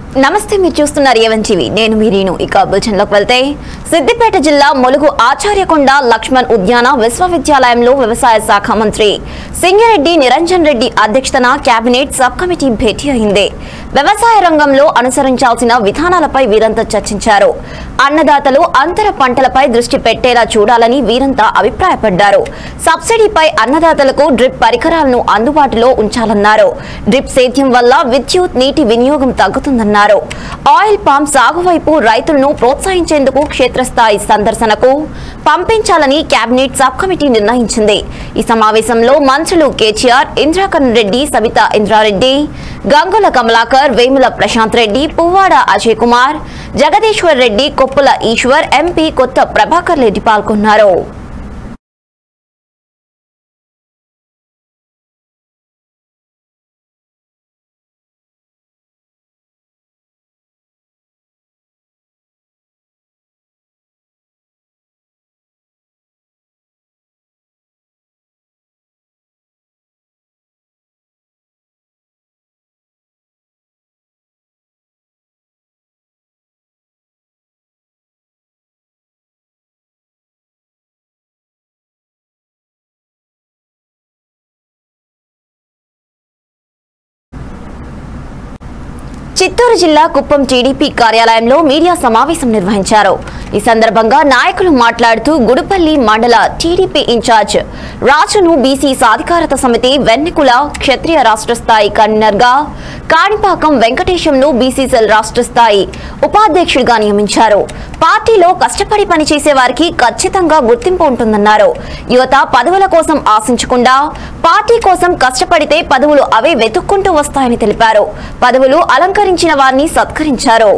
నమస్తే మీరు చూస్తున్నారు ఏవన్ టీవీ నేను మీ రీను ఇక బులెటిన్లోకి వెళ్తే సిద్దిపేట జిల్లా ములుగు ఆచార్యకొండ లక్ష్మణ్ ఉద్యాన విశ్వవిద్యాలయంలో వ్యవసాయ శాఖ మంత్రి సింగిరెడ్డి నిరంజన్ రెడ్డి అధ్యక్షతన కేబినెట్ సబ్ కమిటీ భేటీ అయింది వ్యవసాయ రంగంలో అనుసరించాల్సిన విధానాలపై వీరంతా చర్చించారు అన్నదాతలు అంతర పంటలపై దృష్టి పెట్టేలా చూడాలని వీరంతా అభిప్రాయపడ్డారు సబ్సిడీపై అన్నదాతలకు డ్రిప్ పరికరాలను అందుబాటులో ఉంచాలన్నారు డ్రిప్ సేద్యం వల్ల విద్యుత్ నీటి వినియోగం తగ్గుతుందన్నారు ఆయిల్ పామ్ సాగు వైపు రైతులను ప్రోత్సహించేందుకు క్షేత్రస్థాయి సందర్శనకు పంపించాలని కేబినెట్ సబ్ కమిటీ నిర్ణయించింది ఈ సమావేశంలో మంత్రులు కేటీఆర్ ఇంద్రాకరణ్ రెడ్డి సబితా ఇంద్రారెడ్డి గంగుల కమలాకర్ వేముల ప్రశాంత్ రెడ్డి పువ్వాడ అజయ్ కుమార్ జగదీశ్వర్ రెడ్డి కొప్పుల ఈశ్వర్ ఎంపీ కొత్త ప్రభాకర్ రెడ్డి పాల్గొన్నారు చిత్తూరు జిల్లా కుప్పం టీడీపీ కార్యాలయంలో మీడియా సమావేశం నిర్వహించారు ఈ సందర్భంగా నాయకులు మాట్లాడుతూ గుడిపల్లి మండల టీడీపీ ఇన్ఛార్జ్ రాజును బీసీ సాధికారత సమితి వెన్నెకుల క్షత్రియ రాష్ట్ర స్థాయి కన్వీనర్ గా కాణిపాకం వెంకటేశంను బీసీసీఎల్ రాష్ట్ర స్థాయి ఉపాధ్యక్షుడిగా నియమించారు పార్టీలో కష్టపడి పనిచేసే వారికి ఖచ్చితంగా గుర్తింపు ఉంటుందన్నారు యువత పదవుల కోసం ఆశించకుండా పార్టీ కోసం కష్టపడితే పదవులు అవే వెతుక్కుంటూ వస్తాయని తెలిపారు పదవులు అలంకరించిన వారిని సత్కరించారు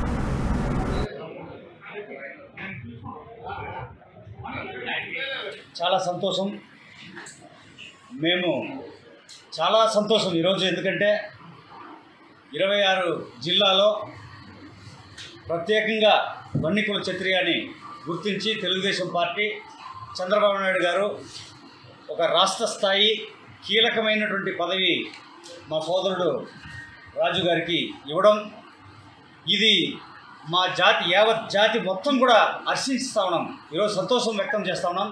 చాలా సంతోషం మేము చాలా సంతోషం ఈరోజు ఎందుకంటే ఇరవై ఆరు జిల్లాలో ప్రత్యేకంగా వన్నికుల క్షత్రియాన్ని గుర్తించి తెలుగుదేశం పార్టీ చంద్రబాబు నాయుడు గారు ఒక రాష్ట్ర స్థాయి కీలకమైనటువంటి పదవి మా సోదరుడు రాజు గారికి ఇవ్వడం ఇది మా జాతి యావత్ జాతి మొత్తం కూడా హర్షిస్తా ఉన్నాం ఈరోజు సంతోషం వ్యక్తం చేస్తా ఉన్నాం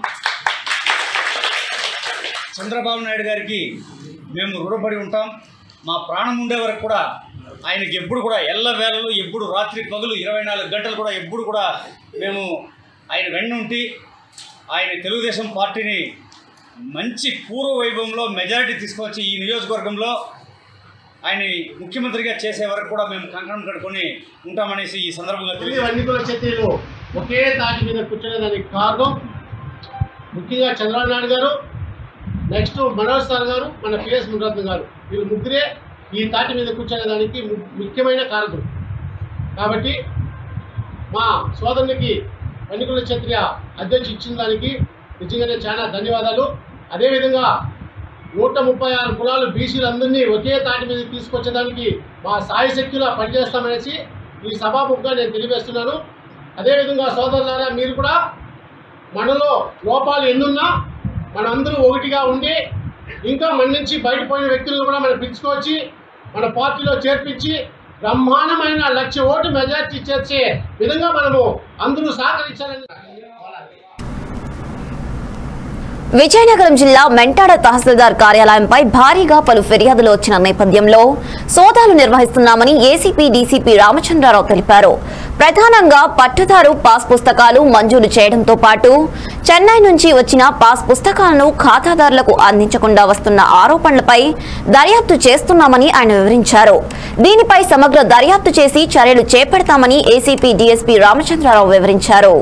చంద్రబాబు నాయుడు గారికి మేము రుణపడి ఉంటాం మా ప్రాణం ఉండే వరకు కూడా ఆయనకి ఎప్పుడు కూడా ఎల్ల వేళలు ఎప్పుడు రాత్రి పగులు ఇరవై నాలుగు గంటలు కూడా ఎప్పుడు కూడా మేము ఆయన వెన్నుంటి ఆయన తెలుగుదేశం పార్టీని మంచి పూర్వ వైభవంలో మెజారిటీ తీసుకొచ్చి ఈ నియోజకవర్గంలో ఆయన ముఖ్యమంత్రిగా చేసే వరకు కూడా మేము కంకణం కట్టుకొని ఉంటామనేసి ఈ సందర్భంగా తొమ్మిది తెలియజేస్తున్నాం. వన్నికుల క్షత్రియులు ఒకే తాటి మీద కూర్చునేదానికి కారణం ముఖ్యంగా చంద్రబాబు నాయుడు గారు నెక్స్ట్ మనోజ్ సార్ గారు మన పిఎస్ మునరత్న గారు వీళ్ళు ముగ్గురే ఈ తాటి మీద కూర్చునేదానికి ము- ముఖ్యమైన కారణం కాబట్టి మా సోదరునికి వన్నికుల క్షత్రియ అధ్యక్ష ఇచ్చిన దానికి నిజంగానే చాలా ధన్యవాదాలు అదేవిధంగా నూట ముప్పై ఆరు కులాలు బీసీలందరినీ ఒకే తాటి మీద తీసుకొచ్చేదానికి మా సాయి శక్తులా పనిచేస్తామనేసి ఈ సభాముఖంగా నేను తెలియజేస్తున్నాను అదేవిధంగా సోదరులారా మీరు కూడా మనలో లోపాలు ఎన్నున్నా మనందరూ ఒకటిగా ఉండి ఇంకా మన నుంచి బయటపోయిన వ్యక్తులను కూడా మనం పిలుచుకొచ్చి మన పార్టీలో చేర్పించి బ్రహ్మాండమైన లక్ష ఓటు మెజార్టీ చేర్చే విధంగా మనము అందరూ సహకరించాలని విజయనగరం జిల్లా మెంటాడ తహసీల్దార్ కార్యాలయంపై భారీగా పలు ఫిర్యాదులు వచ్చిన నేపథ్యంలో సోదాలు నిర్వహిస్తున్నామని ఏసీపీ డీసీపీ రామచంద్రారావు తెలిపారు ప్రధానంగా పట్టుదారు పాస్ పుస్తకాలు మంజూరు చేయడంతో పాటు చెన్నై నుంచి వచ్చిన పాస్ పుస్తకాలను ఖాతాదారులకు అందించకుండా వస్తున్న ఆరోపణలపై దర్యాప్తు చేస్తున్నామని ఆయన వివరించారు దీనిపై సమగ్ర దర్యాప్తు చేసి చర్యలు చేపడతామని ఏసీపీ డీఎస్పీ రామచంద్రారావు వివరించారు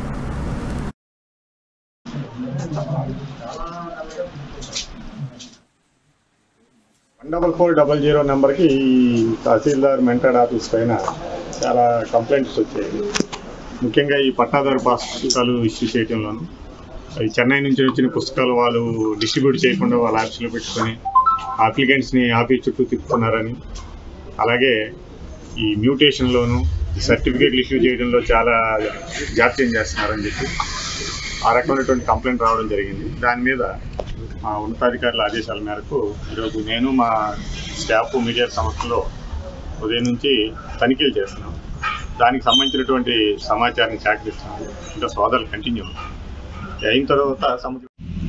one double four double zero నెంబర్కి ఈ తహసీల్దార్ మెంటెడ్ ఆఫీస్ పైన చాలా కంప్లైంట్స్ వచ్చాయి ముఖ్యంగా ఈ పట్టాదారు పాస్ పుస్తకాలు ఇష్యూ చేయడంలోను అవి చెన్నై నుంచి వచ్చిన పుస్తకాలు వాళ్ళు డిస్ట్రిబ్యూట్ చేయకుండా వాళ్ళ ఆఫీస్లో పెట్టుకొని అప్లికెంట్స్ని ఆఫీస్ చుట్టూ తిప్పుతున్నారని అలాగే ఈ మ్యూటేషన్లోను ఈ సర్టిఫికేట్లు ఇష్యూ చేయడంలో చాలా జాప్యం చేస్తున్నారని చెప్పి ఆ రకమైనటువంటి కంప్లైంట్ రావడం జరిగింది దాని మీద మా ఉన్నతాధికారుల ఆదేశాల మేరకు ఈరోజు నేను మా స్టాఫ్ మీడియా సంస్థలో ఉదయం నుంచి తనిఖీలు చేస్తున్నాం దానికి సంబంధించినటువంటి సమాచారాన్ని సేకరిస్తున్నాం ఇంకా సోదాలు కంటిన్యూ అవుతాయి అయిన తర్వాత సముద్ర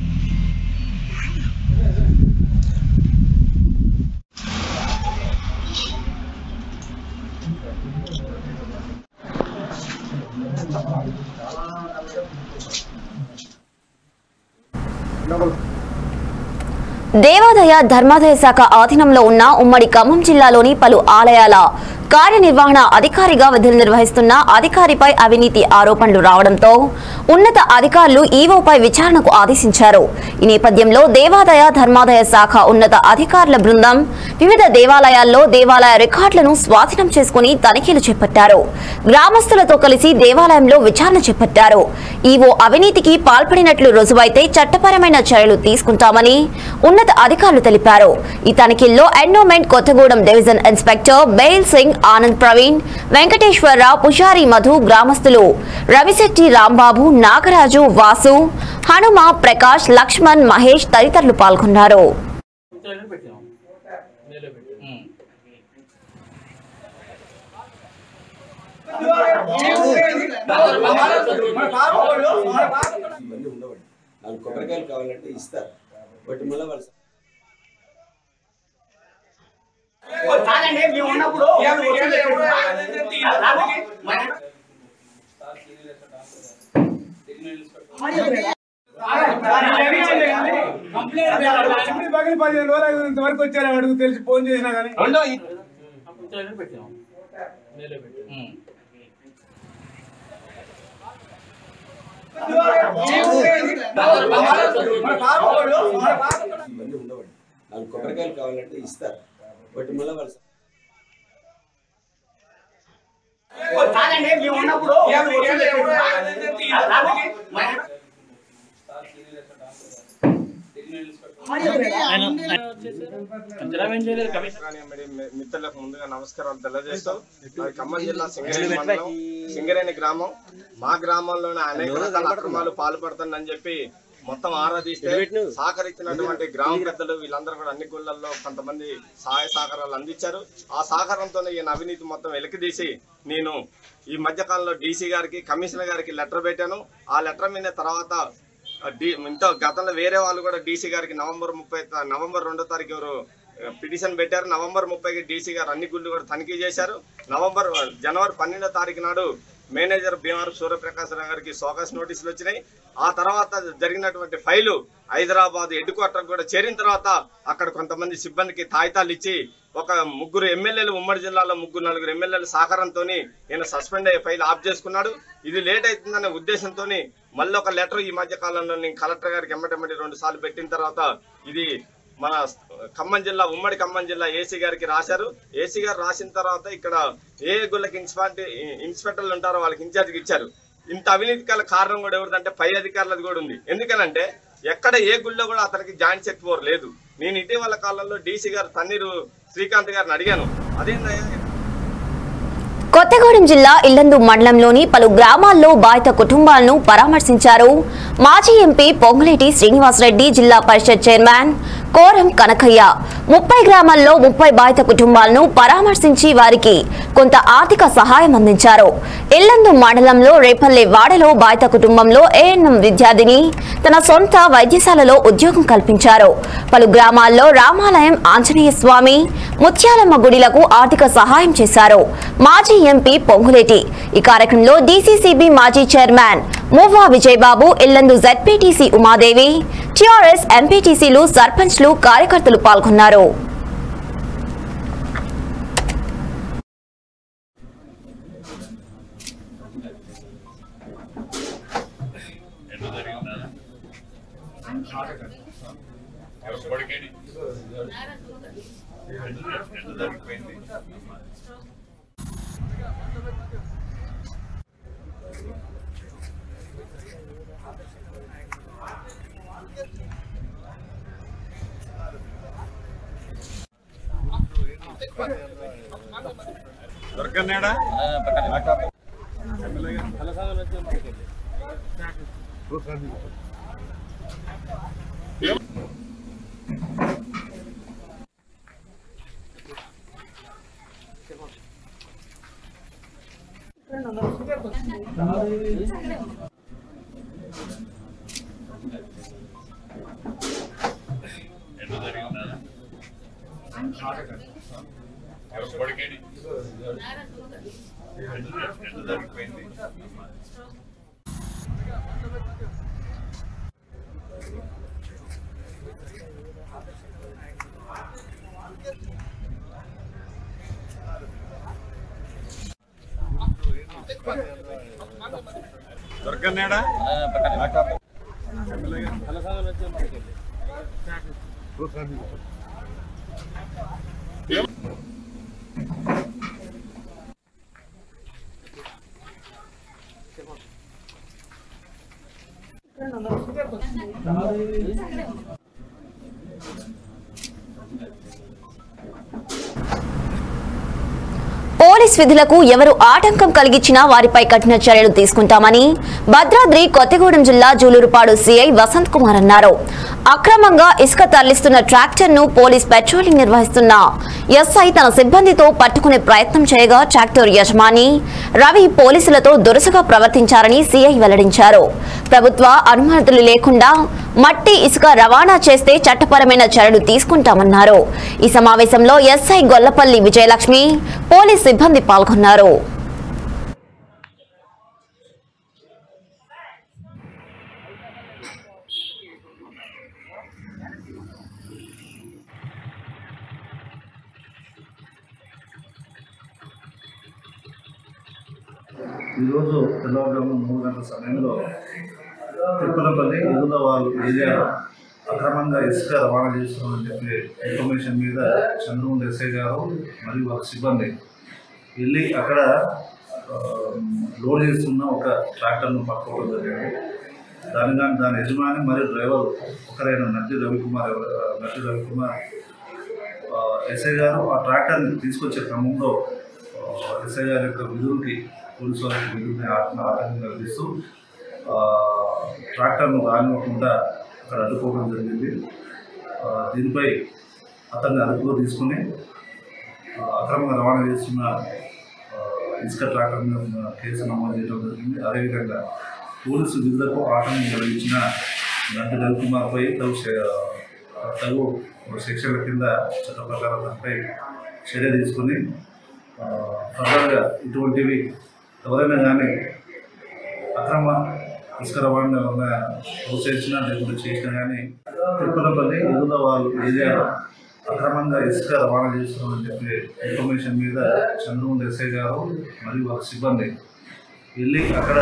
దేవాదాయ ధర్మాదాయ శాఖ ఆధీనంలో ఉన్న ఉమ్మడి ఖమ్మం జిల్లాలోని పలు ఆలయాల కార్యనిర్వహణ అధికారిగా విధులు నిర్వహిస్తున్న అధికారిపై అవినీతి ఆరోపణలు రావడంతో ఉన్నత అధికారులు ఈవోపై విచారణకు ఆదేశించారు ఈ నేపథ్యంలో దేవాదాయ ధర్మాదాయ శాఖ ఉన్నత అధికారుల బృందం వివిధ దేవాలయాల్లో దేవాలయ రికార్డులను స్వాధీనం చేసుకుని తనిఖీలు చేపట్టారు గ్రామస్తులతో కలిసి దేవాలయంలో విచారణ చేపట్టారు ఈవో అవినీతికి పాల్పడినట్లు రుజువైతే చట్టపరమైన చర్యలు తీసుకుంటామని ఉన్నత అధికారులు తెలిపారు ఈ తనిఖీల్లో endowment Kothagudem division inspector Bail Singh Anand Praveen Venkateswara Rao Pushari Madhu గ్రామస్తులు రవిశెట్టి రాంబాబు నాగరాజు వాసు హనుమ ప్రకాష్ లక్ష్మణ్ మహేష్ తదితరులు పాల్గొన్నారు ఇవన్నీ ఉండవండి నాలుగు కొబ్బరికాయలు కావాలంటే ఇస్తారు బట్ మళ్ళీ వాళ్ళు పగిలి పదిహేను రోజులు ఇంతవరకు వచ్చారు అడుగు తెలిసి ఫోన్ చేసినా కానీ ఇవన్నీ ఉండవండి నాలుగు కొబ్బరికాయలు కావాలంటే ఇస్తారు బట్ మళ్ళీ వాళ్ళు కానీ మరి మి- మిత్రులకు ముందుగా నమస్కారాలు తెలియజేస్తూ అది ఖమ్మం జిల్లా సింగరేణి మండలం సింగరేణి గ్రామం మా గ్రామంలోనే అనేక రకాల అక్రమాలు పాల్పడుతుందని చెప్పి మొత్తం ఆరాధిస్తే సహకరించినటువంటి గ్రామ పెద్దలు వీళ్ళందరూ కూడా అన్ని గుళ్ళల్లో కొంతమంది సహాయ సహకారాలు అందించారు ఆ సహకారంతో ఈయన అవినీతి మొత్తం వెలికితీసి నేను ఈ మధ్య కాలంలో డీసీ గారికి కమిషనర్ గారికి లెటర్ పెట్టాను ఆ లెటర్ మీద తర్వాత డి- ఇంత గతంలో వేరే వాళ్ళు కూడా డీసీ గారికి నవంబర్ ముప్పై త- నవంబర్ రెండో తారీఖు ఎవరు ఆ, పిటిషన్ పెట్టారు నవంబర్ ముప్పైకి డీసీ గారు అన్ని గుళ్ళు కూడా తనిఖీ చేశారు నవంబర్ జనవరి పన్నెండో తారీఖు నాడు మేనేజర్ భీమారు సూర్యప్రకాశ్ రావు గారికి సోకస్ నోటీసులు వచ్చినాయి ఆ తర్వాత జరిగినటువంటి ఫైలు హైదరాబాద్ హెడ్ క్వార్టర్ కూడా చేరిన తర్వాత అక్కడ కొంతమంది సిబ్బందికి తాయితాలు ఇచ్చి ఒక ముగ్గురు ఎమ్మెల్యేలు ఉమ్మడి జిల్లాలో ముగ్గురు నలుగురు ఎమ్మెల్యేల సహకారంతో ఈయన సస్పెండ్ అయ్యే ఫైల్ ఆఫ్ చేసుకున్నాడు ఇది లేట్ అవుతుందనే ఉద్దేశంతో మళ్ళీ ఒక లెటర్ ఈ మధ్య కాలంలో నేను కలెక్టర్ గారికి ఎమ్మటెమ్మటి రెండు సార్లు పెట్టిన తర్వాత ఇది మన ఖమ్మం జిల్లా ఉమ్మడి ఖమ్మం జిల్లా ఏసీ గారికి రాశారు ఏసీ గారు రాసిన తర్వాత ఇక్కడ ఏ గుళ్ళకి ఇన్స్పాక్టర్ ఇన్స్పెక్టర్లు ఉంటారో వాళ్ళకి ఇన్ఛార్జ్కి ఇచ్చారు ఇంత అవినీతి గల కారణం కూడా ఎవరిదంటే పై అధికారులది కూడా ఉంది ఎందుకనంటే ఎక్కడ ఏ గుళ్ళో కూడా అతనికి జాయింట్ చెక్ పవర్ లేదు నేను ఇటీవల కాలంలో డీసీ గారు తన్నీరు శ్రీకాంత్ గారిని అడిగాను అదేందయ్యా కొత్తగూడెం జిల్లా ఇల్లందు మండలంలోని పలు గ్రామాల్లో బాధిత కుటుంబాలను పరామర్శించారు మాజీ ఎంపీ పొంగులేటి శ్రీనివాసరెడ్డి జిల్లా పరిషత్ చైర్మన్ కోరం కనకయ్య ముప్పై గ్రామాల్లో ముప్పై బాధిత కుటుంబాలను పరామర్శించి వారికి కొంత ఆర్థిక సహాయం అందించారు ఇల్లందు మండలంలో రేపల్లె వాడలో బాధిత కుటుంబంలో ఏఎన్ఎం విద్యార్థిని తన సొంత వైద్యశాలలో ఉద్యోగం కల్పించారు పలు గ్రామాల్లో రామాలయం ఆంజనేయ స్వామి ముత్యాలమ్మ గుడిలకు ఆర్థిక సహాయం చేశారు మాజీ ఎంపీ పొంగులేటి ఈ కార్యక్రమంలో డీసీసీబీ మాజీ chairman Muva Vijayababu Yellandu ZPTC Umadevi TRS ఎంపీటీసీలు సర్పంచ్లు కార్యకర్తలు పాల్గొన్నారు దొరకన్నాడా దొరకన్నాడా పోలీస్ విధులకు ఎవరు ఆటంకం కలిగించినా వారిపై కఠిన చర్యలు తీసుకుంటామని భద్రాద్రి కొత్తగూడెం జిల్లా జూలూరుపాడు సీఐ వసంత్ కుమార్ అన్నారు అక్రమంగా ఇసుక తరలిస్తున్న ట్రాక్టర్ ను పోలీస్ పెట్రోలింగ్ నిర్వహిస్తున్న ఎస్ఐ తన సిబ్బందితో పట్టుకునే ప్రయత్నం చేయగా ట్రాక్టర్ యజమాని రవి పోలీసులతో దురుసుగా ప్రవర్తించారని సీఐ వెల్లడించారు ప్రభుత్వ అనుమతులు లేకుండా మట్టి ఇసుక రవాణా చేస్తే చట్టపరమైన చర్యలు తీసుకుంటామన్నారు ఈ సమావేశంలో ఎస్ఐ గొల్లపల్లి విజయలక్ష్మి పోలీస్ సిబ్బంది పాల్గొన్నారు ఈరోజు తెల్లవారుజామున మూడు గంటల సమయంలో తిరుపతిపల్లి ఎదుగుల వాళ్ళు ఏరియా అక్రమంగా ఇసుక రవాణా చేస్తున్నామని చెప్పి ఇన్ఫర్మేషన్ మీద చంద్రమూడి ఎస్ఐ గారు మరియు వారి సిబ్బంది వెళ్ళి అక్కడ ఆ, లోడ్ చేస్తున్న ఒక ట్రాక్టర్ను పట్టుకోవడం జరిగింది దాని కానీ దాని యజమాని మరియు డ్రైవర్ ఒకరైన నటి రవికుమార్ ఎవరు- నటి రవికుమార్ ఆ, ఎస్ఐ గారు ఆ ట్రాక్టర్ని తీసుకొచ్చే క్రమంలో ఆ, ఎస్ఐ గారి యొక్క విధులకి పోలీసు వారికి విధుల్ని ఆటన ఆటంకం కలిగిస్తూ ఆ, ట్రాక్టర్ను రానివ్వకుండా అక్కడ అడ్డుకోవడం జరిగింది ఆ, దీనిపై అతన్ని అదుపులో తీసుకుని ఆ, అక్రమంగా రవాణా చేస్తున్న ఆ, ఇసుక ట్రాక్టర్ మీద ఉన్న కేసు నమోదు చేయడం జరిగింది అదేవిధంగా పోలీసు విధులకు ఆటంకం కలిగించిన నంటి రవికుమార్పై తగు చే- తగు శిక్షల కింద చట్ట ప్రకారం దానిపై చర్య తీసుకొని ఆ, ఫర్దర్గా ఇటువంటివి ఎవరైనా కానీ అక్రమ ఇసుక రవాణా ఏమైనా ప్రోత్సహించినా లేకుంటే చేసినా కానీ తిరుపతిపల్లి ఎదుగుల వాళ్ళు ఏరియా అక్రమంగా ఇసుక రవాణా చేస్తున్నామని చెప్పి ఇన్ఫర్మేషన్ మీద చంద్రమూడి ఎస్ఐ గారు మరియు వారి సిబ్బంది వెళ్ళి అక్కడ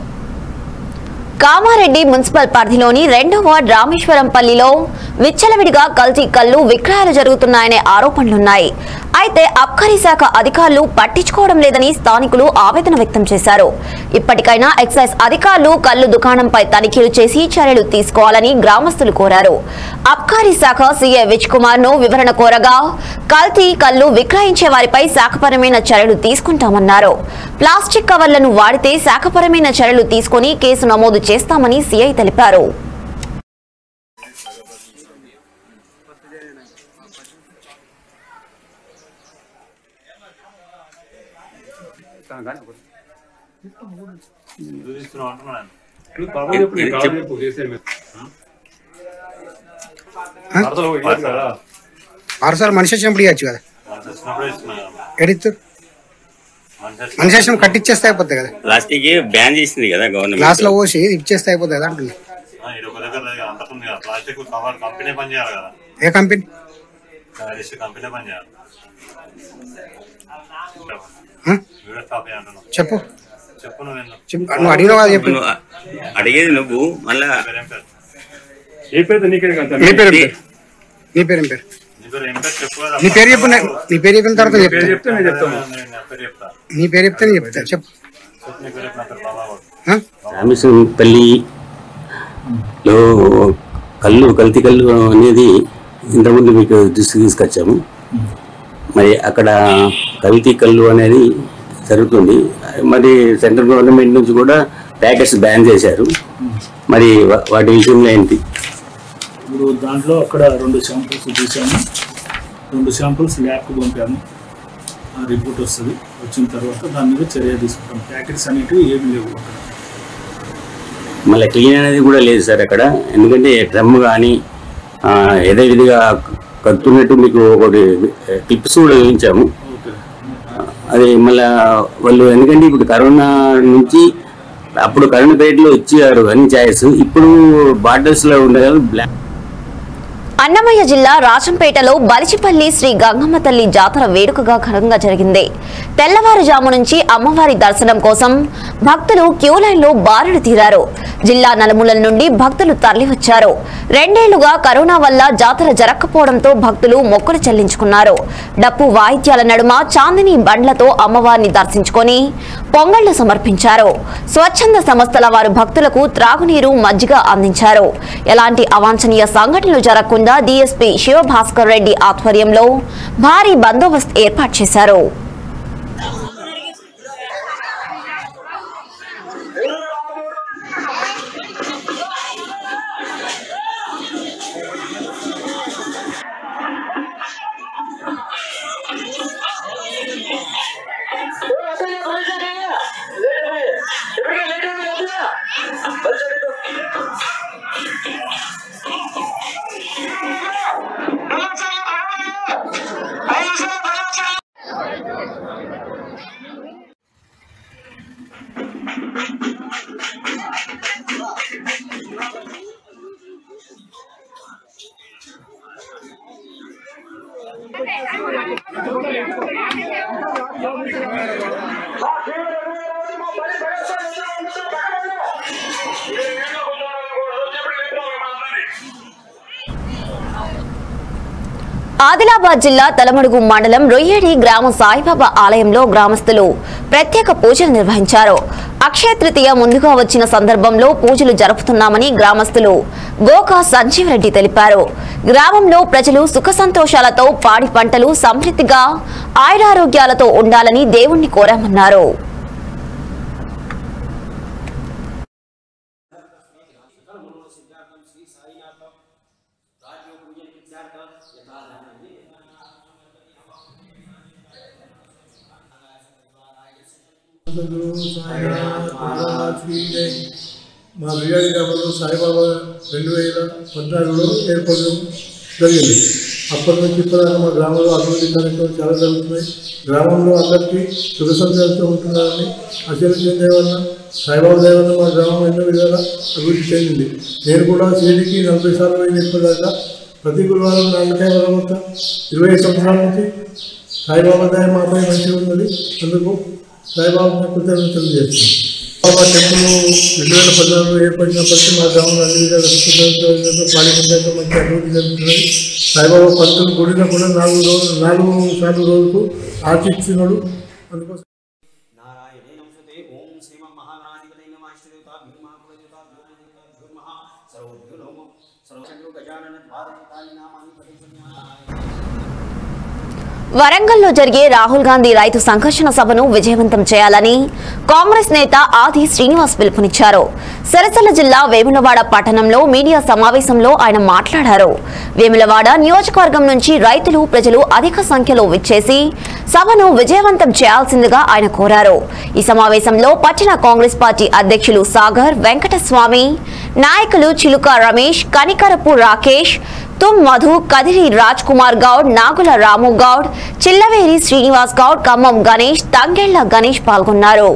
కామారెడ్డి మున్సిపల్ పరిధిలోని రెండో వార్డ్ రామేశ్వరంపల్లిలో విచ్చలవిడిగా కల్తీ కల్లు విక్రయాలు జరుగుతున్నాయనే ఆరోపణలున్నాయి అయితే అబ్కారీ శాఖ అధికారులు పట్టించుకోవడం లేదని స్థానికులు ఆవేదన వ్యక్తం చేశారు ఇప్పటికైనా ఎక్సైజ్ అధికారులు కల్లు దుకాణంపై తనిఖీలు చేసి చర్యలు తీసుకోవాలని గ్రామస్తులు కోరారు అబ్కారీ శాఖ సీఏ విజ్ కుమార్ ను వివరణ కోరగా కల్తీ కల్లు విక్రయించే వారిపై శాఖపరమైన చర్యలు తీసుకుంటామన్నారు ప్లాస్టిక్ కవర్లను వాడితే శాఖపరమైన చర్యలు తీసుకుని కేసు నమోదు చేస్తామని సీఐ తెలిపారు ఆరుసార్లు మనిషి వచ్చినప్పుడు ఇవ్వచ్చు కదా ఎడిస్తారు మనిషి వచ్చినప్పుడు కట్టిచ్చేస్తే అయిపోతుంది కదా ప్లాస్టిక్ బ్యాన్ చేసింది కదా గవర్నమెంట్ గ్లాస్ లో పోసి ఇచ్చేస్తే అయిపోతుంది కదా అంటుంది ప్లాస్టిక్ కవర్ కంపెనీ పని చేయాలి కదా ఏ కంపెనీ రిస్ట్ కంపెనీ పని చేయాలి ఆ? వీడియో స్టాప్ అంటున్నావు చెప్పు చెప్పు నువ్వు ఏందో. చెప్పు. నువ్వు అడిగినావు కదా చెప్పు నువ్వు అడిగేది నువ్వు మళ్ళా పేరేం పేరు ఏ పేరు ఏం పేరు నీ పేరు ఏం పేరు నీ పేరు ఏం పేరు చెప్పు కదా నీ పేరు చెప్పు నే- నీ పేరు చెప్పిన తర్వాత చెప్తా నేను నా పేరు చెప్తా నీ పేరు చెప్తే నేను చెప్తా చెప్పు చెప్పు నీ పేరు చెప్పు, నా పేరు బాబాబు ఆ? రామేశ్వరంపల్లిలో కళ్ళు కల్తీ కళ్ళు అనేది ఇంతకుముందు మీకు దృష్టికి తీసుకొచ్చాము మరి అక్కడ కల్తీ కళ్ళు అనేది జరుగుతుంది మరి సెంట్రల్ గవర్నమెంట్ నుంచి కూడా ప్యాకెట్స్ బ్యాన్ చేశారు మరి వా- వాటి విషయంలో ఏంటి ఇప్పుడు దాంట్లో అక్కడ రెండు శాంపుల్స్ తీసాము రెండు శాంపుల్స్ ల్యాబ్కి పంపాము రిపోర్ట్ వస్తుంది వచ్చిన తర్వాత దాని మీద చర్య తీసుకుంటాం ప్యాకెట్స్ అనేటివి ఏమి లేవు అక్కడ మళ్ళీ క్లీన్ అనేది కూడా లేదు సార్ అక్కడ ఎందుకంటే డ్రమ్ కానీ యథావిధిగా కడుతున్నట్టు మీకు ఒకటి క్లిప్స్ కూడా వేయించాము అది మళ్ళా వాళ్ళు ఎందుకంటే ఇప్పుడు కరోనా నుంచి అప్పుడు కరోనా పీరియడ్లో ఇచ్చారు అన్ని ఛాయిస్ ఇప్పుడు బాటిల్స్లో ఉండే బ్లాక్ అన్నమయ్య జిల్లా రాజంపేటలో బలిచిపల్లి శ్రీ గంగమ్మ తల్లి జాతర వేడుకగా ఘనంగా జరిగింది తెల్లవారుజాము నుంచి అమ్మవారి దర్శనం కోసం భక్తులు క్యూ లైన్లో బారులు తీరారు జిల్లా నలుమూలల నుండి భక్తులు తరలివచ్చారు రెండేళ్లుగా కరోనా వల్ల జాతర జరగకపోవడంతో భక్తులు మొక్కులు చెల్లించుకున్నారు డప్పు వాయిద్యాల నడుమ చాందిని బండ్లతో అమ్మవారిని దర్శించుకొని పొంగళ్లు సమర్పించారు స్వచ్ఛంద సంస్థల వారు భక్తులకు త్రాగునీరు మజ్జిగ అందించారు ఎలాంటి అవాంఛనీయ సంఘటనలు జరగకుండా డీఎస్పీ శివభాస్కర్ రెడ్డి ఆధ్వర్యంలో భారీ బందోబస్తు ఏర్పాటు చేశారు ఆదిలాబాద్ జిల్లా తలమడుగు మండలం రొయ్యేడి గ్రామ సాయిబాబా ఆలయంలో గ్రామస్తులు ప్రత్యేక పూజలు నిర్వహించారు అక్షయ తృతీయ ముందుగా వచ్చిన సందర్భంలో పూజలు జరుపుతున్నామని గ్రామస్తులు గోకా సంజీవ్ రెడ్డి తెలిపారు గ్రామంలో ప్రజలు సుఖ సంతోషాలతో పాడి పంటలు సమృద్ధిగా ఆయురారోగ్యాలతో ఉండాలని దేవుణ్ణి కోరామన్నారు మా బిర్యానీ గ్రామంలో సాయిబాబా రెండు వేల పద్నాలుగులో ఏర్పడడం జరిగింది అప్పటి నుంచి ఇప్పటిదాకా మా గ్రామంలో అభివృద్ధి కార్యక్రమాలు చాలా జరుగుతున్నాయి గ్రామంలో అందరికీ సుఖ సంతోషాలతో ఉంటున్నారని ఆశీర్వదించే దయ వలన సాయిబాబా దయ వలన మా గ్రామం ఎన్నో విధాలా అభివృద్ధి చెందింది నేను కూడా షిరిడికి నలభై సార్లు అయిన ఇప్పటిదాకా ప్రతి గురువారం నాన్నకాయ వరమత ఇరవై ఐదు సంవత్సరాల నుంచి సాయిబాబా దయ మాపై మంచిగా ఉన్నది అందుకు సాయిబాబా కృతజ్ఞతలు చేస్తున్నాను బాబా టెంపుల్ రెండు వేల పద్నాలుగులో ఏర్పడినప్పటికీ మా గ్రామంలో అన్ని విధాలు పాడి పంచాయతీ మంచి అభివృద్ధి జరుగుతున్నది సాయిబాబా పంతులు గుడిలో కూడా నాలుగు రోజులు నాలుగు సార్లు రోజుకు ఆశిస్తున్నాడు అందుకోసం వరంగల్లో జరిగే రాహుల్ గాంధీ రైతు సంఘర్షణ సభను విజయవంతం చేయాలని కాంగ్రెస్ నేత ఆది శ్రీనివాస్ పిలుపునిచ్చారు సిరిసిల్ల జిల్లా వేములవాడ పట్టణంలో మీడియా సమావేశంలో ఆయన మాట్లాడారు వేములవాడ నియోజకవర్గం నుంచి రైతులు ప్రజలు అధిక సంఖ్యలో విచ్చేసి సభను విజయవంతం చేయాల్సిందిగా ఆయన కోరారు ఈ సమావేశంలో పట్టణ కాంగ్రెస్ పార్టీ అధ్యక్షులు సాగర్ వెంకటస్వామి నాయకులు చిలుక రమేష్ కనికరపు రాకేష్ తుమ్ మధు కదిరి రాజ్ కుమార్ గౌడ్ నాగుల రాము గౌడ్ చిల్లవేరి శ్రీనివాస్ గౌడ్ ఖమ్మం గణేష్ తంగెళ్ల గణేష్ పాల్గొన్నారు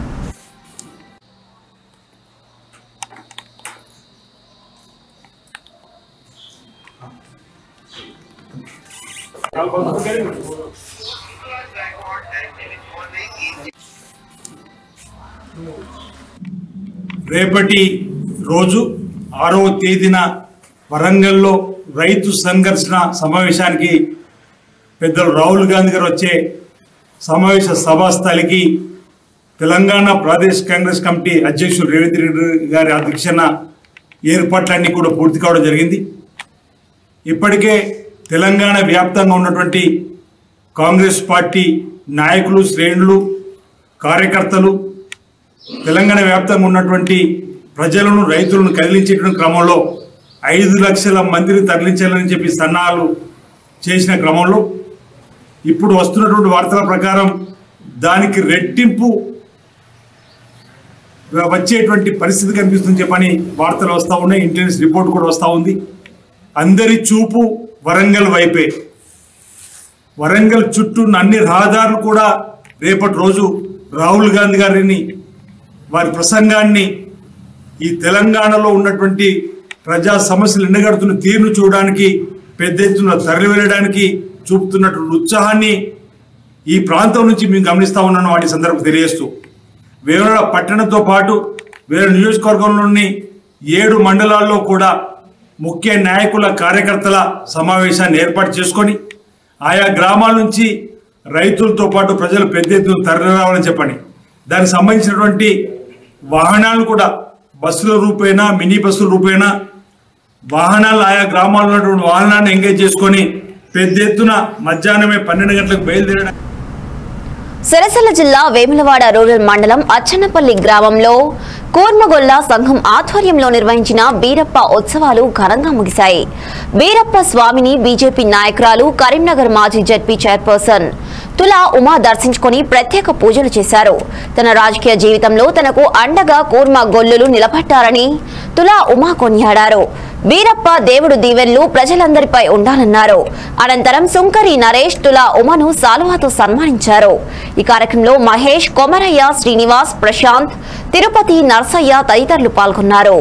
రేపటి రోజు ఆరవ తేదీన వరంగల్లో రైతు సంఘర్షణ సమావేశానికి పెద్దలు రాహుల్ గాంధీ గారు వచ్చే సమావేశ సభాస్థలికి తెలంగాణ ప్రదేశ్ కాంగ్రెస్ కమిటీ అధ్యక్షులు రేవంత్ రెడ్డి గారి అధ్యక్షన ఏర్పాట్లన్నీ కూడా పూర్తి కావడం జరిగింది ఇప్పటికే తెలంగాణ వ్యాప్తంగా ఉన్నటువంటి కాంగ్రెస్ పార్టీ నాయకులు శ్రేణులు కార్యకర్తలు తెలంగాణ వ్యాప్తంగా ఉన్నటువంటి ప్రజలను రైతులను కదిలించేటువంటి క్రమంలో ఐదు లక్షల మందిని తరలించాలని చెప్పి సన్నాహాలు చేసిన క్రమంలో ఇప్పుడు వస్తున్నటువంటి వార్తల ప్రకారం దానికి రెట్టింపు వచ్చేటువంటి పరిస్థితి కనిపిస్తుంది చెప్పని వార్తలు వస్తూ ఉన్నాయి ఇంటెలిజెన్స్ రిపోర్ట్ కూడా వస్తూ ఉంది అందరి చూపు వరంగల్ వైపే వరంగల్ చుట్టూ ఉన్న అన్ని రహదారులు కూడా రేపటి రోజు రాహుల్ గాంధీ గారిని వారి ప్రసంగాన్ని ఈ తెలంగాణలో ఉన్నటువంటి ప్రజా సమస్యలు ఎండగడుతున్న తీరును చూడడానికి పెద్ద ఎత్తున తరలి వెళ్ళడానికి చూపుతున్నటువంటి ఉత్సాహాన్ని ఈ ప్రాంతం నుంచి మేము గమనిస్తా ఉన్నాను వాటి సందర్భం తెలియజేస్తూ వేముల పట్టణంతో పాటు వేరే నియోజకవర్గంలోని ఏడు మండలాల్లో కూడా ముఖ్య నాయకుల కార్యకర్తల సమావేశాన్ని ఏర్పాటు చేసుకొని ఆయా గ్రామాల నుంచి రైతులతో పాటు ప్రజలు పెద్ద ఎత్తున తరలి రావాలని చెప్పండి దానికి సంబంధించినటువంటి వాహనాలు కూడా బస్సుల రూపేణా మినీ బస్సుల రూపేణా వాహనాలు ఆయా గ్రామాల్లో ఉన్నటువంటి వాహనాన్ని ఎంగేజ్ చేసుకొని పెద్ద ఎత్తున మధ్యాహ్నమే పన్నెండు గంటలకు బయలుదేరడం సిరసిల్ల జిల్లా వేములవాడ రూరల్ మండలం అచ్చన్నపల్లి గ్రామంలో కూర్మగొల్ల సంఘం ఆధ్వర్యంలో నిర్వహించిన బీరప్ప ఉత్సవాలు ఘనంగా ముగిశాయి బీరప్ప స్వామిని బీజేపీ నాయకురాలు కరీంనగర్ మాజీ జడ్పీ చైర్పర్సన్ తులా ఉమా దర్శించుకొని ప్రత్యేక పూజలు చేశారు తన రాజకీయ జీవితంలో తనకు అండగా కూర్మ గొల్లులు నిలబట్టారని తులా ఉమా కొనియాడారు బీరప్ప దేవుడు దీవెన్లు ప్రజలందరిపై ఉండాలన్నారు అనంతరం సుంకరి నరేష్ తులా ఉమను సాలువాతో సన్మానించారు ఈ కార్యక్రమంలో మహేష్ కొమరయ్య శ్రీనివాస్ ప్రశాంత్ తిరుపతి నర్సయ్య తదితరులు పాల్గొన్నారు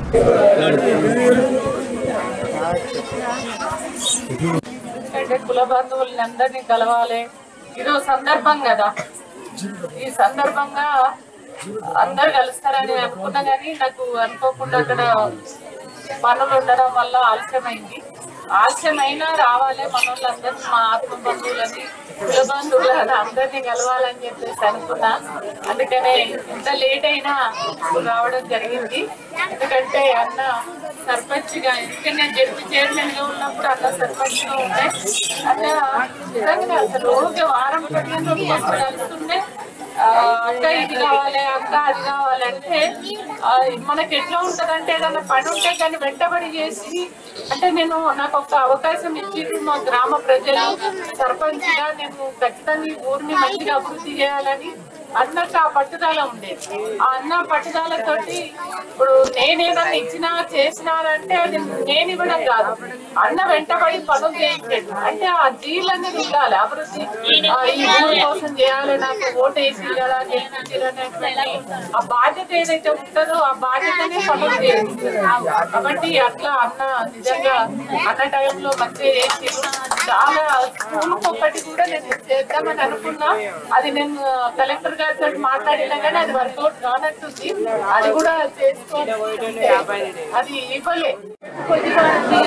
అంటే కుల బంధువులని అందరినీ కలవాలి ఇదో సందర్భం కదా ఈ సందర్భంగా అందరు కలుస్తారని అనుకున్నా కానీ నాకు అనుకోకుండా అక్కడ పనులు ఉండడం వల్ల ఆలస్యమైంది ఆలస్యమైనా రావాలి మనోళ్ళందరూ మా ఆత్మ బంధువులని కుల బంధువులని అందరినీ కలవాలని చెప్పేసి అనుకున్నా అందుకనే ఇంత లేట్ అయినా రావడం జరిగింది ఎందుకంటే అన్న సర్పంచ్ గా ఎందుకంటే నేను జడ్పీ చైర్మన్ గా ఉన్నప్పుడు అన్న సర్పంచ్ గా ఉండే అన్న నిజంగా అసలు రోజు వారం పడిన కలుస్తుండే ఆ, అక్క ఇది కావాలి అక్క అది కావాలంటే ఆ, మనకి ఎట్లా ఉంటదంటే ఏదైనా పని ఉంటే కానీ వెంటబడి చేసి అంటే నేను నాకు ఒక అవకాశం ఇచ్చిండ్రు మా గ్రామ ప్రజలు సర్పంచ్ గా నేను ఖచ్చితంగా ఈ ఊరిని మంచిగా అభివృద్ధి చేయాలని అన్నకు ఆ పట్టుదల ఉండేది ఆ అన్న పట్టుదలతోటి ఇప్పుడు నేనేదన్నా ఇచ్చినా చేసినారంటే అది నేను ఇవ్వడం కాదు అన్న వెంటబడి పనులు చేయించాడు అంటే ఆ జీల్ అనేది ఉండాలి అభివృద్ధి ఆ, ఈ ఊరి కోసం చేయాలి నాకు ఓటు వేసి కదా గెలిపించాలనేటువంటి ఆ బాధ్యత ఏదైతే ఉంటుందో ఆ బాధ్యతనే పనులు చేయాలి కాబట్టి అట్లా అన్న నిజంగా అన్న టైంలో మంచిగా చేసిండ్రు చాలా స్కూల్ ఒక్కటి కూడా నేను చేద్దామని అనుకున్నా అది నేను కలెక్టర్ గారితో మాట్లాడినా కానీ అది వర్కౌట్ కానట్టుంది అది కూడా చేసుకోవాలి అది ఇవ్వలే కొద్దిగా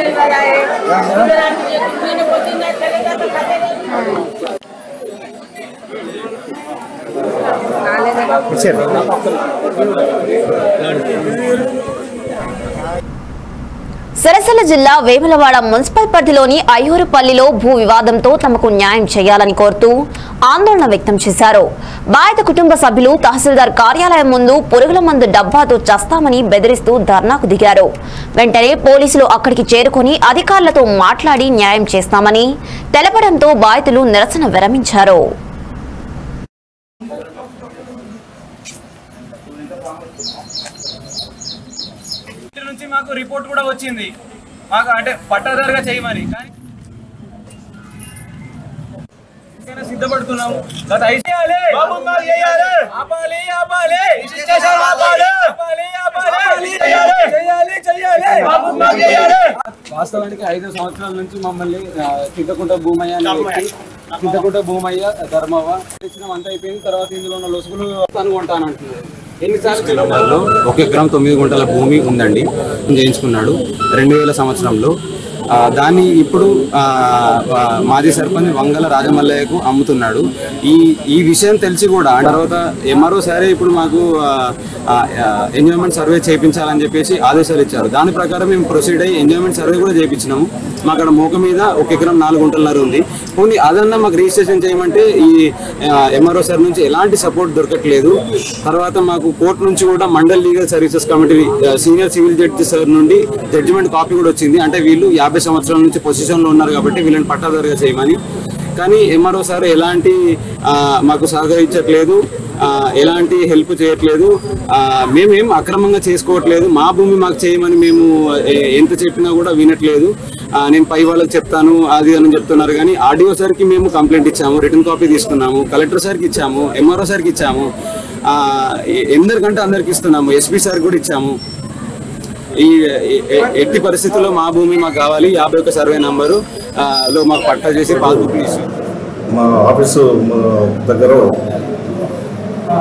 సిరసిల్ల జిల్లా వేములవాడ మున్సిపల్ పరిధిలోని అయ్యూరుపల్లిలో భూ వివాదంతో తమకు న్యాయం చేయాలని కోరుతూ ఆందోళన వ్యక్తం చేశారు బాధిత కుటుంబ సభ్యులు తహసీల్దార్ కార్యాలయం ముందు పురుగుల మందు డబ్బాతో చస్తామని బెదిరిస్తూ ధర్నాకు దిగారు వెంటనే పోలీసులు అక్కడికి చేరుకుని అధికారులతో మాట్లాడి న్యాయం చేస్తామని తెలపడంతో బాధితులు నిరసన విరమించారు ఇంటి నుంచి మాకు రిపోర్ట్ కూడా వచ్చింది మాకు అంటే పట్టాదారుగా చేయమని కానీ ఇంకైనా సిద్ధపడుతున్నాము గత ఐదు చేయాలి ఆపాలి ఆపాలి రిజిస్ట్రేషన్ ఆపాలి ఆపాలి ఆపాలి చేయాలి చేయాలి చేయాలి వాస్తవానికి ఐదు సంవత్సరాల నుంచి మమ్మల్ని ఆ, చింతకుంట భూమయ్య అనే వ్యక్తి చింతకుంట భూమయ్య ధర్మవ్వ ఇచ్చిన అంత అయిపోయిన తర్వాత ఇందులో ఉన్న లొసుగులు కనుగొంటానంటున్నారు ఎన్నిసార్లు జిల్లాలో ఒక ఎకరం తొమ్మిది గుంటల భూమి ఉందండి చేయించుకున్నాడు రెండు వేల సంవత్సరంలో ఆ, దాన్ని ఇప్పుడు ఆ, ఆ, మాజీ సర్పంచ్ వంగల రాజమల్లయ్యకు అమ్ముతున్నాడు ఈ ఈ విషయం తెలిసి కూడా తర్వాత ఎంఆర్ఓ సరే ఇప్పుడు మాకు ఎంజాయ్మెంట్ సర్వే చేయించాలని చెప్పేసి ఆదేశాలు ఇచ్చారు దాని ప్రకారం మేము ప్రొసీడ్ అయ్యి ఎంజాయ్మెంట్ సర్వే కూడా చేయించినాము మా అక్కడ మోక మీద ఒక ఎకరం నాలుగు గుంటలన్నర ఉంది పోనీ అదన్నా మాకు రిజిస్ట్రేషన్ చేయమంటే ఈ ఎంఆర్ఓ సార్ నుంచి ఎలాంటి సపోర్ట్ దొరకట్లేదు తర్వాత మాకు కోర్టు నుంచి కూడా mandal legal services committee senior civil judge sir నుండి జడ్జిమెంట్ కాపీ కూడా వచ్చింది అంటే వీళ్ళు యాభై సంవత్సరాల నుంచి పొజిషన్లో ఉన్నారు కాబట్టి వీళ్ళని పట్టాదారుగా చేయమని కానీ ఎంఆర్ఓ సార్ ఎలాంటి ఆ, మాకు సహకరించట్లేదు ఆ, ఎలాంటి హెల్ప్ చేయట్లేదు ఆ, మేమేం అక్రమంగా చేసుకోవట్లేదు మా భూమి మాకు చేయమని మేము ఎ- ఎంత చెప్పినా కూడా వినట్లేదు ఆ, నేను పై వాళ్ళకి చెప్తాను అది అని చెప్తున్నారు కానీ ఆర్డీఓ సార్కి మేము కంప్లైంట్ ఇచ్చాము రిటర్న్ కాపీ తీసుకున్నాము కలెక్టర్ సార్కి ఇచ్చాము ఎంఆర్ఓ సార్కి ఇచ్చాము ఆ, ఎ- ఎందరికంటే అందరికి ఇస్తున్నాము ఎస్పీ సార్ కూడా ఇచ్చాము ఈ ఎ- ఎ- ఎట్టి పరిస్థితుల్లో మా భూమి మాకు కావాలి యాభై ఒక సర్వే నంబరు ఆ, లో మాకు పట్టా చేసి పాస్బుక్ ఇచ్చి మా ఆఫీసు మా దగ్గర ఆ,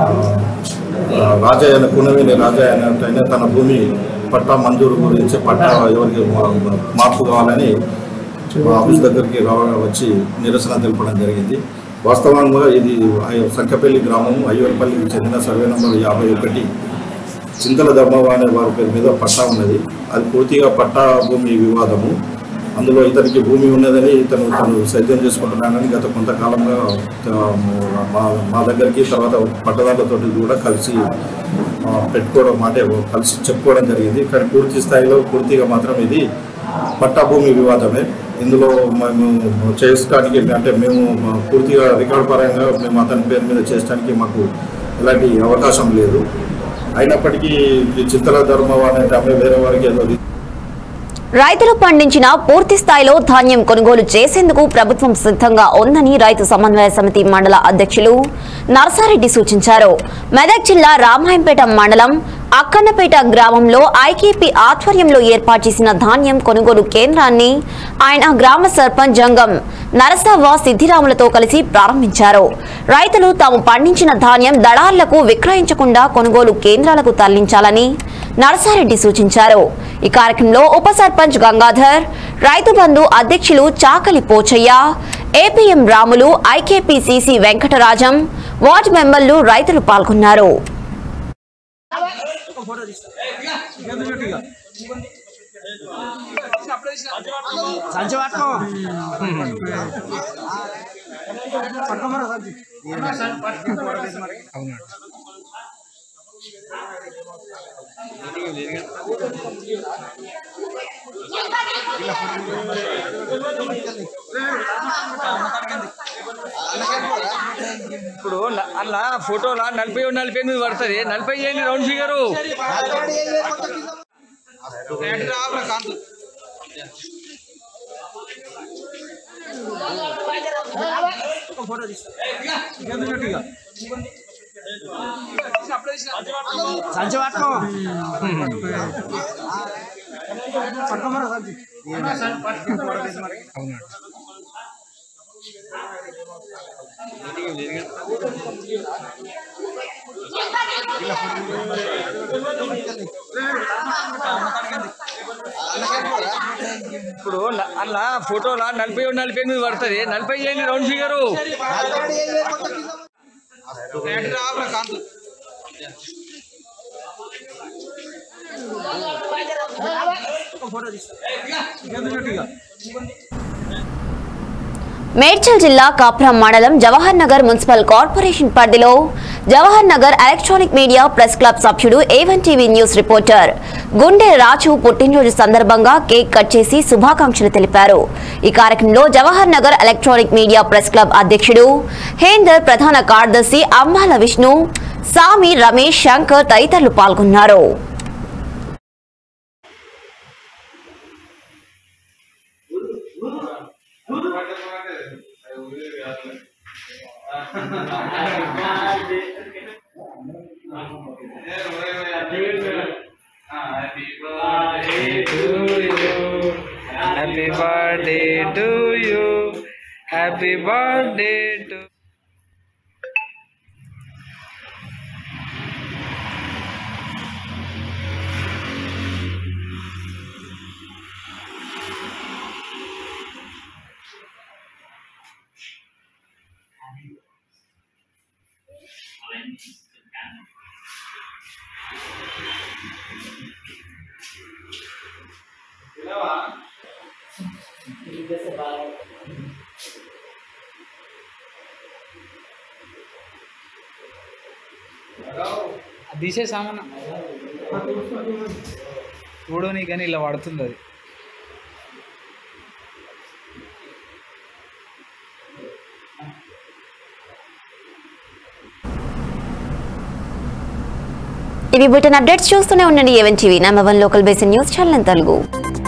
రాజయ్య అనే కునవేని రాజయ్య అనే ఆయన తన భూమి పట్టా మంజూరు గురించి పట్టా ఎవరికి మా- మా- మార్పు కావాలని మా ఆఫీస్ దగ్గరికి రావ వచ్చి నిరసన తెలపడం జరిగింది వాస్తవంగా ఇది అయ్య- సంఖ్యపల్లి గ్రామం అయ్యూరుపల్లికి చెందిన సర్వే నంబర్ యాభై ఒకటి చింతల ధర్మవ అనే వారి పేరు మీద పట్టా ఉన్నది అది పూర్తిగా పట్టా భూమి వివాదము అందులో ఇతనికి భూమి ఉన్నదని ఇతను తను సైద్యం చేసుకుంటున్నానని గత కొంతకాలంగా ఆ, మా మా దగ్గరికి తర్వాత పట్టదారులతో కూడా కలిసి ఆ, పెట్టుకోవడం అంటే కలిసి చెప్పుకోవడం జరిగింది కానీ పూర్తి స్థాయిలో పూర్తిగా మాత్రం ఇది పట్టా భూమి వివాదమే ఇందులో మేము చేయడానికి అంటే మేము పూర్తిగా రికార్డ్ పరంగా మేము అతని పేరు మీద చేయడానికి మాకు ఎలాంటి అవకాశం లేదు అయినప్పటికీ ఈ చింతల ధర్మం అనే ఆమె వేరే వారికి ఏదో రైతులు పండించిన పూర్తి స్థాయిలో ధాన్యం కొనుగోలు చేసేందుకు ప్రభుత్వం సిద్ధంగా ఉందని రైతు సమన్వయ సమితి మండల అధ్యక్షులు నరసారెడ్డి సూచించారు మెదక్ జిల్లా రామాయంపేట మండలం అక్కన్నపేట గ్రామంలో ఐకేపీ ఆధ్వర్యంలో ఏర్పాటు చేసిన ధాన్యం కొనుగోలు కేంద్రాన్ని ఆయన గ్రామ సర్పంచ్ జంగం నరసవ్వ సిద్ధిరాములతో కలిసి ప్రారంభించారు రైతులు తాము పండించిన ధాన్యం దళార్లకు విక్రయించకుండా కొనుగోలు కేంద్రాలకు తరలించాలని నరసారెడ్డి సూచించారు ఈ కార్యక్రమంలో ఉప సర్పంచ్ గంగాధర్ రైతు బంధు అధ్యక్షులు Chakali Pochaiah APM Ramulu IKPCC Venkatarajam ward మెంబర్లు రైతులు పాల్గొన్నారు సంచి పట్టుకో ఇప్పుడు న- అలా ఫోటోలా నలభై ఒకటి నలభై ఎనిమిది పడుతుంది నలభై చేయండి రౌండ్ ఫిగరు సంచి పట్టుకో పట్టుకోమరా సంచి ఇప్పుడు న- అలా ఫోటోలా నలభై ఒకటి నలభై ఎనిమిది పడుతుంది నలభై చేయండి రౌండ్ ఫిగరు మేడ్చల్ జిల్లా కాప్రా మండలం జవహర్ నగర్ మున్సిపల్ కార్పొరేషన్ పరిధిలో Jawahar Nagar electronic media press club సభ్యుడు A one TV news reporter Gunde Raju పుట్టినరోజు సందర్భంగా కేక్ కట్ చేసి శుభాకాంక్షలు తెలిపారు ఈ కార్యక్రమంలో Jawahar Nagar electronic media press club అధ్యక్షుడు హేందర్ ప్రధాన కార్యదర్శి అంబాల విష్ణు సామి రమేష్ శంకర్ తదితరులు పాల్గొన్నారు Happy birthday to you. Happy birthday to తీసే సామాన్ చూడని కానీ ఇలా పడుతుంది అది ఇవి బులెటిన్ అప్డేట్స్ చూస్తూనే ఉండండి A one TV number one local basin news channel Telugu